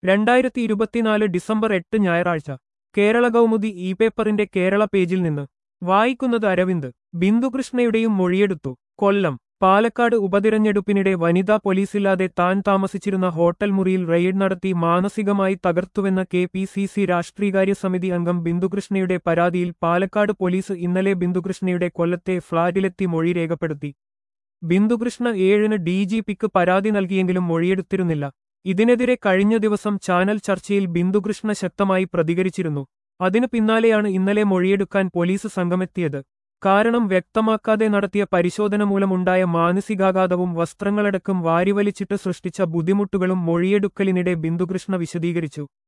രണ്ടായിരത്തി ഇരുപത്തിനാല് ഡിസംബർ എട്ട് ഞായറാഴ്ച കേരള കൗമുദി ഇ പേപ്പറിന്റെ കേരള പേജിൽ നിന്ന് വായിക്കുന്നത് അരവിന്ദ് ബിന്ദുകൃഷ്ണയുടെയും മൊഴിയെടുത്തു കൊല്ലം പാലക്കാട് ഉപതിരഞ്ഞെടുപ്പിനിടെ വനിതാ പോലീസില്ലാതെ താൻ താമസിച്ചിരുന്ന ഹോട്ടൽ മുറിയിൽ റെയ്ഡ് നടത്തി മാനസികമായി തകർത്തുവെന്ന കെ പി സി സി രാഷ്ട്രീയകാര്യ സമിതി അംഗം ബിന്ദുകൃഷ്ണയുടെ പരാതിയിൽ പാലക്കാട് പോലീസ് ഇന്നലെ ബിന്ദുകൃഷ്ണയുടെ കൊല്ലത്തെ ഫ്ളാറ്റിലെത്തി മൊഴി രേഖപ്പെടുത്തി ബിന്ദുകൃഷ്ണ ഏഴിന് ഡി ജി പിക്ക് പരാതി നൽകിയെങ്കിലും മൊഴിയെടുത്തിരുന്നില്ല ഇതിനെതിരെ കഴിഞ്ഞ ദിവസം ചാനൽ ചർച്ചയിൽ ബിന്ദുകൃഷ്ണ ശക്തമായി പ്രതികരിച്ചിരുന്നു അതിനു പിന്നാലെയാണ് ഇന്നലെ മൊഴിയെടുക്കാൻ പോലീസ് സംഘമെത്തിയത് കാരണം വ്യക്തമാക്കാതെ നടത്തിയ പരിശോധന മൂലമുണ്ടായ മാനസികാഘാതവും വസ്ത്രങ്ങളടക്കം വാരിവലിച്ചിട്ട് സൃഷ്ടിച്ച ബുദ്ധിമുട്ടുകളും മൊഴിയെടുക്കലിനിടെ ബിന്ദുകൃഷ്ണ വിശദീകരിച്ചു